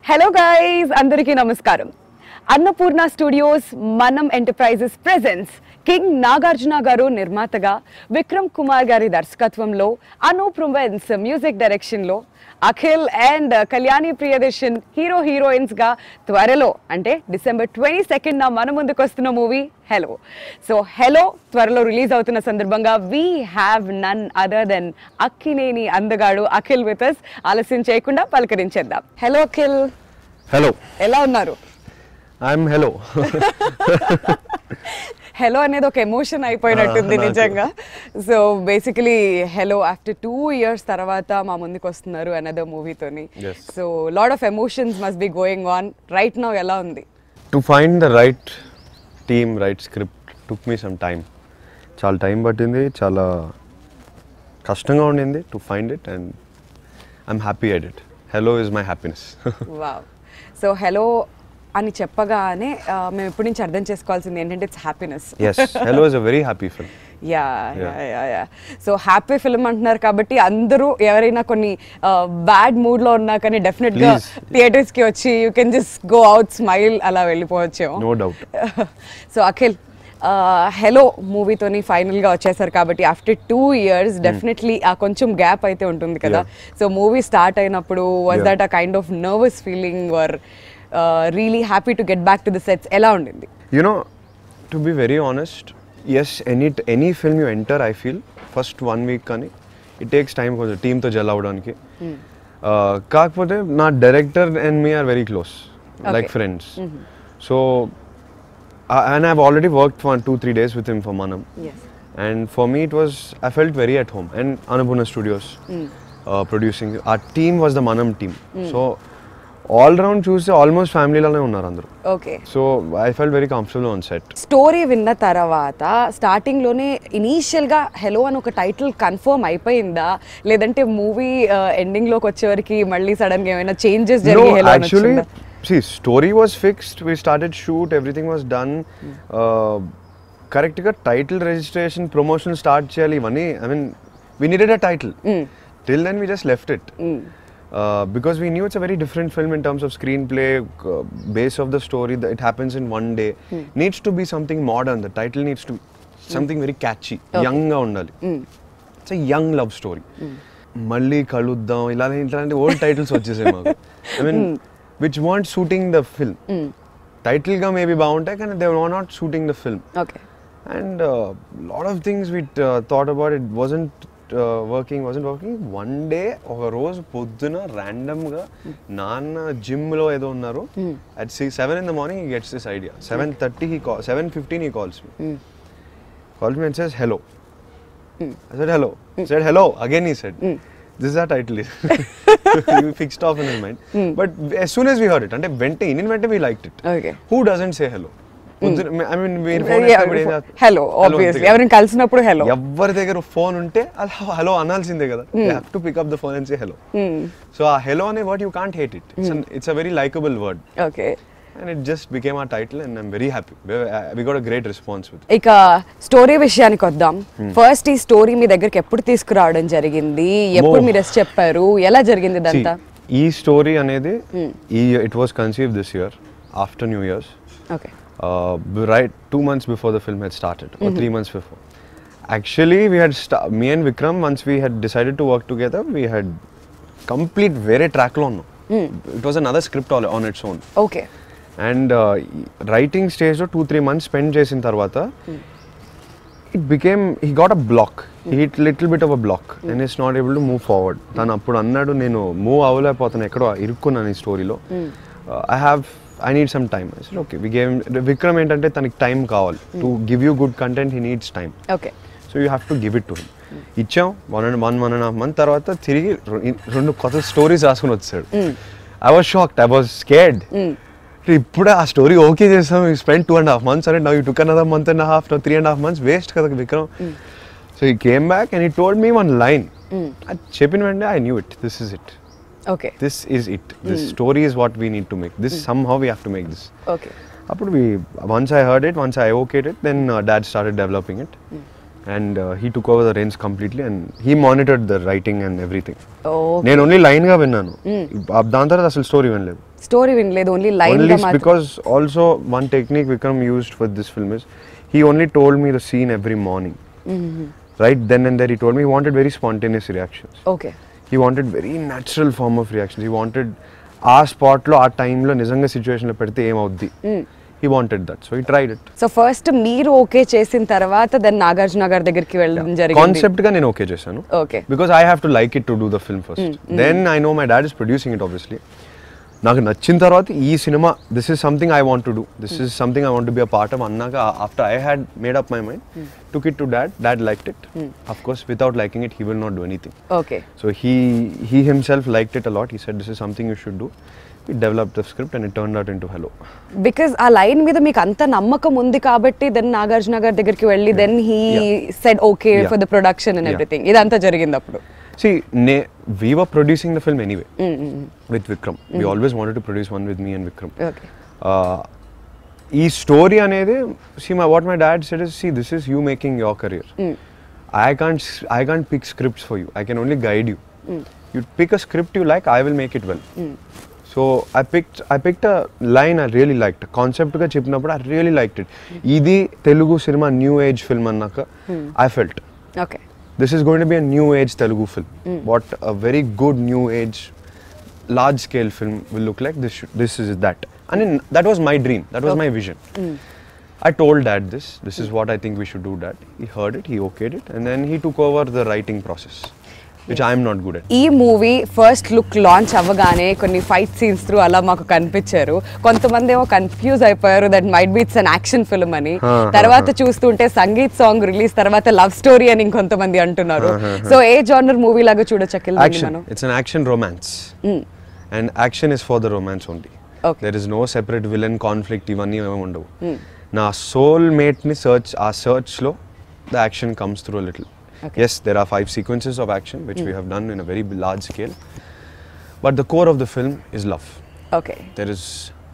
Hello guys అందరికీ నమస్కారం Annapurna studios Manam enterprises presence king Nagarjuna గారు నిర్మాతగా విక్రమ్ కుమార్ గారి దర్శకత్వంలో అనూప్ రుమెన్స్ మ్యూజిక్ డైరెక్షన్లో Akhil and Kalyani Priyadarshan hero heroines గా త్వరలో అంటే డిసెంబర్ ట్వంటీ సెకండ్ మన ముందుకు వస్తున్న మూవీ హెలో సో హెలో త్వరలో రిలీజ్ అవుతున్న సందర్భంగా we have none other than Akkineni అందగాడు అఖిల్ విత్ అస్ ఆలస్యం చేయకుండా పలకరించేద్దాం హలో అఖిల్ హలో ఎలా ఉన్నారు ఐఎమ్ హలో హెలో అనేది ఒక ఎమోషన్ అయిపోయినట్టుంది Ah, నాకు. నిజంగా so basically hello after two years తర్వాత మా ముందుకు వస్తున్నారు అనదర్ మూవీతోని Yes. So lot of emotions must be going on right now ఎలా ఉంది to find the right team right script took me some time చాలా టైం పట్టింది చాలా కష్టంగా ఉండింది to find it and I'm happy at it hello is my happiness wow so hello అని చెప్పగానే ఆ, మేము ఇప్పటి నుంచి అర్థం చేసుకోవాల్సింది ఏంటంటే it's happiness yes hello is a very happy film yeah Yeah. Yeah yeah so happy film అంటున్నారు కాబట్టి అందరూ ఎవరైనా కొన్ని బ్యాడ్ మూడ్ లో ఉన్నా కానీ డెఫినెట్ గా Please. థియేటర్స్ కి వచ్చి you can just go out smile అలా వెళ్ళిపోవచ్చేమో no doubt so Akhil hello మూవీతోని ఫైనల్గా వచ్చేసారు కాబట్టి ఆఫ్టర్ టూ ఇయర్స్ డెఫినెట్లీ ఆ కొంచెం గ్యాప్ అయితే ఉంటుంది కదా సో మూవీ స్టార్ట్ అయినప్పుడు was Yeah. That a kind of nervous feeling were really happy to get back to the sets ఎలా ఉండింది you know to be very honest yes any any film you enter i feel first one week కానీ it takes time కొంచెం టీమ్తో gel అవ్వడానికి Uh, కాకపోతే నా director and me are very close like Okay. Friends so and I've already work for two three days with him for Manam and for me it was I felt very at home and Annapurna studios producing a team was the Manam team so all round చూస్తే almost ఫ్యామిలీలోనే ఉన్నారు అందరూ okay so I felt very comfortable on set story విన్న తర్వాత starting లోనే initial గా hello అని ఒక టైటిల్ కన్ఫర్మ్ అయిపోయిందా లేదంటే మూవీ ఎండింగ్ లోకి వచ్చేవరకు మళ్ళీ సడన్ గా ఏమైనా చేంజెస్ జరిగి No, hello actually, see, story was fixed. We started shoot. Everything was done. Uh, correct గా టైటిల్ రిజిస్ట్రేషన్ ప్రమోషన్ స్టార్ట్ చేయాలి ఇవన్నీ I mean we needed a title till then we just left it because we knew it's a very different film in terms of screenplay base of the story it happens in one day needs to be something modern the title needs to something very catchy యంగ్గా ఉండాలి it's young love story మళ్ళీ కలుద్దాం ఇలా ఇట్లాంటి old titles వచ్చేసాయి మాకు I mean which want shooting the film title గా maybe బాగుంటాయి కానీ they were not shooting the film okay and lot of things we'd thought about it wasn't working wasn't working one day ఒక రోజు పొద్దున random గా నాన్న gym లో ఏదో ఉన్నారు at six seven in the morning gets this idea seven thirty he call seven fifteen he calls me calls me and says hello. I said hello. He said hello. Again he said. This is our title. we fixed off in his mind. But as soon as we heard it, అంటే వెంటనే in వెంటనే we liked it. Okay Who doesn't say hello? I mean మీరు phone చేసినప్పుడు ఏం చేస్తారు? Hello Hello obviously అంతే కదా. ఎవరిని కలిసినప్పుడు హలో ఎవరి దగ్గర ఫోన్ ఉంటే హలో అనాల్సిందే కదా have to pick up the phone and say hello so ఆ హెలో అనే word you can't hate it it's a very likable word okay and it just became a title and I'm very happy we got a great response with ఇక story విషయానికి వద్దాం first ఈ story మీ దగ్గరికి ఎప్పుడు తీసుకురావడం జరిగింది ఎప్పుడు Mo- మీరు చెప్పారు ఎలా జరిగింది ఇదంతా See, ఈ స్టోరీ అనేది ఈ it was conceive this year after new years okay right two months before the film had started three months before actually we had me and Vikram once we had decided to work together we had complete వేరే ట్రాక్లో ఉన్నాం it was another script on its own okay and writing స్టేజ్లో two three months spend చేసిన తర్వాత it became he got a block hit little bit of a block and it's not able to move forward తను అప్పుడు అన్నాడు నేను move అవ్వలేకపోతాను ఎక్కడో ఇరుక్కున్నాను ఈ స్టోరీలో I have I need some time okay we came Vikram ఏంటంటే తనకి టైం కావాలి to give you good content he needs time okay so you have to give it to him ఇచ్చాం one and one one and half month తర్వాత తిరిగి రె- రెండు కొత్త స్టోరీస్ రాసుకుని వచ్చాడు I was shocked I was scared ఇప్పుడే ఆ స్టోరీ ఓకే చేస్తాం you spend two and half months అంటే now you took another month and half now three and half months waste కదా Vikram so he came back and he told me one line అది చెప్పిన వెంటనే I knew it this is it okay this is it this story is what we need to make this somehow we have to make this okay అప్పుడు we once I heard it once I okayed it then dad started developing it and he took over the range completely and he monitored the writing and everything ఓ నేను only line గా విన్నాను ఆ- దాని తర్వాత అసలు story వినలేదు story వినలేదు only line only s- because also one technique Vikram used for this film is he only told me the scene every morning. Right then and there, he told me he wanted very spontaneous reactions. Okay He wanted very natural form of reactions. He wanted ఆ స్పాట్లో ఆ టైంలో నిజంగా సిచ్యువేషన్లో పెడితే ఏమవుద్ది he wanted that so he tried it so first మీరు okay చేసిన తర్వాత దెన్ నాగార్జున గారి దగ్గరికి వెళ్ళడం జరిగింది కాన్సెప్ట్ గా నేను ఓకే చేశాను okay because I have to like it to do the film first then I know my dad is producing it obviously నాకు నచ్చిన తర్వాత ఈ సినిమా this is something I want to do this is something I want to be a part of అన్నాక after I had made up my mind took it to dad dad like it of course without liking it he will not do anything okay so he he himself like it a lot he set this is something you should do we developed the script and it turned out into hello because ఆ line మీద మీకు అంత నమ్మకం ఉంది కాబట్టి then Nagarjuna గారి దగ్గరికి వెళ్ళి then he said okay Yeah. For the production and Yeah. Everything ఇదంతా జరిగింది అప్పుడు see ne- we were producing the film anyway with vikram we always wanted to produce one with me and vikram okay uh, ఈ story అనేది see my what my dad said is see this is you making your career I can't I can't pick scripts for you I can only guide you you pick a script you like I will make it well so I pick I picked a line I really liked కాన్సెప్ట్గా చెప్పినప్పుడు I really liked it ఇది తెలుగు సినిమా new age film అన్నాక I felt okay this is going to be a new age Telugu film. What a very good new age, large scale film will look like. This should, this is that. And in, that was my dream. That was my vision. I told dad this. This is what I think we should do. Dad. He heard it. He okayed it, and then he took over the writing process, which I am not good at. ఈ movie first look launch అవ్వగానే కొన్ని fight scenes through అలా మాకు కనిపించారు కొంతమంది ఏమో confuse అయిపోయారు that might be it's an action film అని Huh, huh, తర్వాత చూస్తుంటే సంగీత్ సాంగ్ రిలీజ్ తర్వాత లవ్ స్టోరీ అని ఇంకొంతమంది అంటున్నారు సో ఏ జానర్ మూవీ లాగా చూడొచ్చు అఖిల్ దీన్ని Action. మనం It's an action romance, and action is for the romance only. Okay. There is no separate villain conflict ఇవన్నీ ఏమి ఉండవు నా సోల్ మేట్ని సర్చ్ ఆ సర్చ్లో the action comes through little yes there are five sequences of action which we have done in a very large scale but the core of the film is love okay there is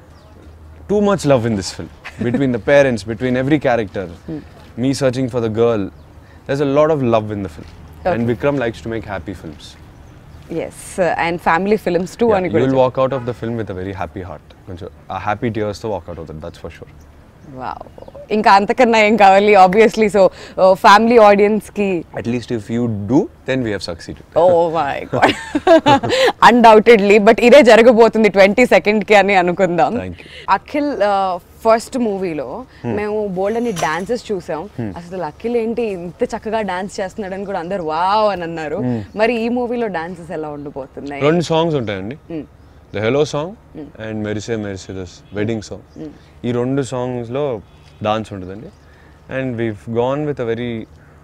too much love in this film between the parents, between every character. Me searching for the girl. There's a lot of love in the film. And Okay. Vikram likes to make happy films. Yes and family films too Yeah, అని you కూడా will walk out of the film with a very happy heart. కొంచెం ఆ happy tears తో walk out of that, that's for sure. Wow. ఇంకా అంతకన్నా ఏం కావాలి obviously so family audience కి At least if you do, then we have succeeded. Oh my God undoubtedly but ఇదే జరగబోతుంది ట్వంటీ సెకండ్ కి అని అనుకుందాం Thank you. అఖిల్ ఫస్ట్ మూవీలో మేము బోల్డ్ అని డాన్సెస్ చూసాం అసలు అఖిల్ ఏంటి ఇంత చక్కగా డాన్స్ చేస్తున్నాడని కూడా అందరు వావ్ అని అన్నారు మరి ఈ మూవీలో డాన్సెస్ ఎలా ఉండబోతున్నాయి రెండు సాంగ్స్ ఉంటాయండి ద హెలో సాంగ్ అండ్ మెరిసే మెరిసిడస్ వెడ్డింగ్ సాంగ్ ఈ రెండు సాంగ్స్లో డాన్స్ ఉంటుందండి and we've gone with a very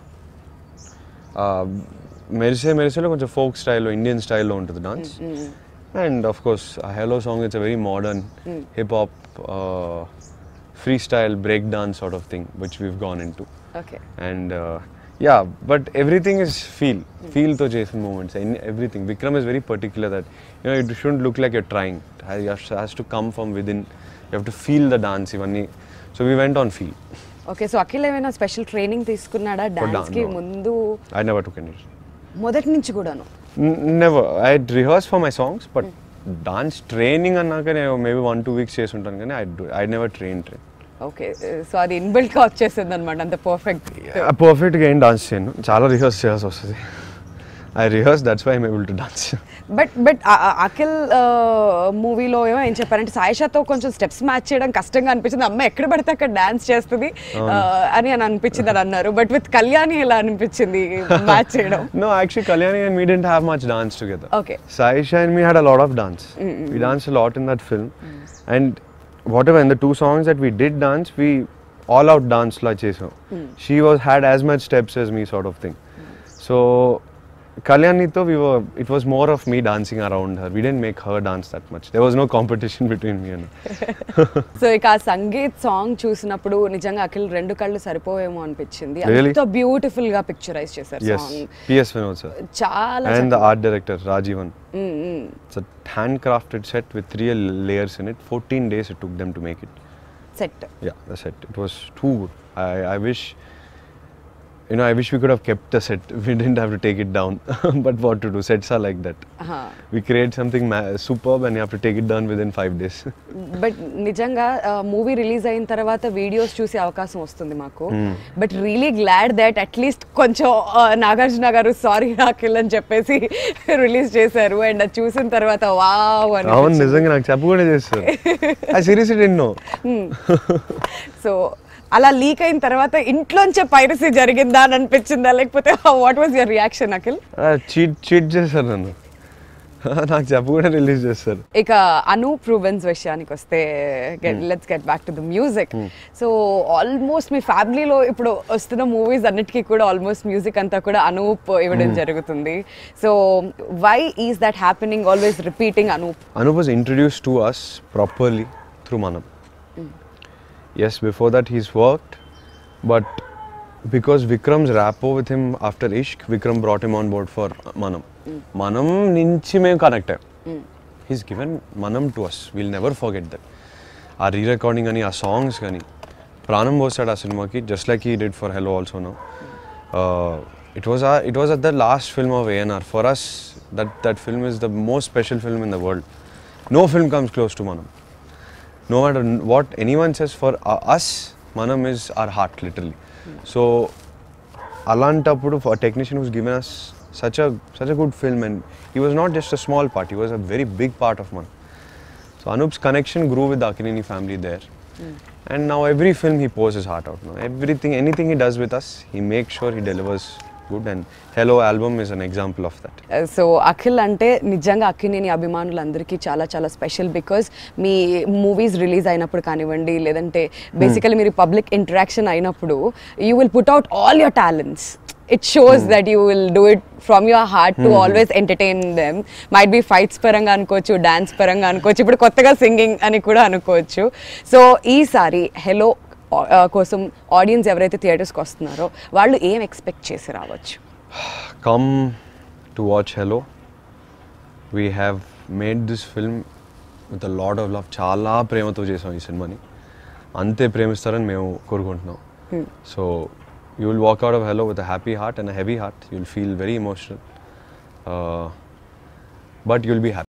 మెరిసే మెరిసేలో కొంచెం ఫోక్ స్టైల్లో ఇండియన్ స్టైల్లో ఉంటుంది డాన్స్ అండ్ ఆఫ్ కోర్స్ ఆ Hello song it's a very modern hip hop freestyle break dance sort of thing which we've gone into okay and uh, yeah but everything is feel feel to jason moments and everything vikram is very particular that you know it shouldn't look like you're trying it has, it has to come from within you have to feel the dance even so we went on feel okay so Akhil ఏమైనా special training తీసుకున్నాడా dance dance, కి no. ముందు i never took any మొదటి నుంచి కూడాను N- never i had rehearsed for my songs but dance training అన్నాక నేను maybe one two weeks చేసి ఉంటాను కానీ I I never train train okay so అది ఇన్బిల్ట్ గా వచ్చేసింది అనమాట అంత పర్ఫెక్ట్ పర్ఫెక్ట్గా ఏం డాన్స్ చేయను చాలా రిహర్స్ చేయాల్సి వస్తుంది I rehearse that's why I'm able to dance but but Akhil మూవీలో ఏమో ఏం చెప్పారంటే సాయిషాతో కొంచెం స్టెప్స్ మ్యాచ్ చేయడం కష్టంగా అనిపించింది అమ్మ ఎక్కడ పడితే అక్కడ డాన్స్ చేస్తుంది ఆ, అని అని అనిపించింది అని అన్నారు బట్ విత్ కళ్యాణి ఎలా అనిపించింది మ్యాచ్ చేయడం No, actually, Kalyani and me didn't have much dance together. Okay. Saisha and me had a lot of dance. We danced a lot in that film. And whatever, in the two songs that we did dance, we all out dance la chesam. She was had as much steps as me, sort of thing. So, Kalyani, though, we were, it was more of me dancing around her. We didn't make her dance that much. There was no competition between me and her. So ఇక ఆ sangeet song చూసినప్పుడు నిజంగా అఖిల్ రెండు కళ్ళు సరిపోయేమో అనిపించింది Really? అంత beautiful గా picturise చేశారు yes, song P.S. Vinod sir. చాలా And the చక్కగా- art director, Rajivan. Hmm, hmm. It's a handcrafted set with three layers in it. 14 days it took them to make it. Set Yeah, that's it. It was too good. I, I wish you know, I wish we could have kept the set. We didn't have to take it down. but what to do? Sets are like that. We create something ma- superb and you have to take it down within five days. But నిజంగా movie release అయిన తర్వాత videos చూసే అవకాశం వస్తుంది మాకు but really glad that at least కొంచెం uh, Nagarjuna గారు sorry రాకిల్ అని చెప్పేసి రిలీజ్ చేశారు అండ్ అది చూసిన తర్వాత వావ్ అని అవును నిజంగా నాకు చెప్ప కూడా చేస్తారు I seriously didn't know so అలా లీక్ అయిన తర్వాత ఇంట్లోంచే పైరసీ జరిగిందా అని అనిపించిందా లేకపోతే what was your reaction Akhil cheat cheat చేశారు నన్ను నాకు చెప్ప కూడా రిలీజ్ చేస్తారు ఇక అనూప్ రూబెన్స్ విషయానికి వస్తే let's get back to the music so almost మీ ఫ్యామిలీలో ఇప్పుడు వస్తున్న మూవీస్ అన్నిటికీ కూడా ఆల్మోస్ట్ మ్యూజిక్ అంతా కూడా అనూప్ ఇవ్వడం జరుగుతుంది so why is that happening always repeating Anup Anup was introduced to us properly through Manam. Yes, before that he's worked, but because Vikram's rapport with him after Ishq, Vikram brought him on board for Manam. Manam నుంచి మేము connect he's given Manam to us will never forget that ఆ re recording కానీ ఆ songs కానీ ప్రాణం పోస్తాడు ఆ సినిమాకి just like he did for Hello also no it was it was at the last film of ANR for us that that film is the most special film in the world no film comes close to Manam no matter what anyone says for uh, us manam is our heart literally so alantappudu for a technician who's given us such a such a good film and he was not just a small part he was a very big part of manam so anup's connection grew with the akinini family there and now every film he pours his heart out now everything anything he does with us he makes sure he delivers good and hello album is an example of that సో అఖిల్ అంటే నిజంగా అఖినేని అభిమానులందరికీ చాలా చాలా special because మీ movies release అయినప్పుడు కానివ్వండి లేదంటే బేసికలీ మీరు పబ్లిక్ ఇంటరాక్షన్ అయినప్పుడు you will put out all your talents it shows that you will do it from your heart to always entertain them might be fights పరంగా అనుకోవచ్చు dance పరంగా అనుకోవచ్చు ఇప్పుడు కొత్తగా సింగింగ్ అని కూడా అనుకోవచ్చు సో ఈసారి హెలో కోసం ఆడియన్స్ ఎవరైతే థియేటర్స్కి వస్తున్నారో వాళ్ళు ఏం ఎక్స్పెక్ట్ చేసి రావచ్చు come to watch Hello. We have made this film with a lot of love. చాలా ప్రేమతో చేసాం ఈ సినిమాని అంతే ప్రేమిస్తారని మేము కోరుకుంటున్నాం so you will walk out of Hello with a happy heart and a heavy heart you will feel very emotional but you will be happy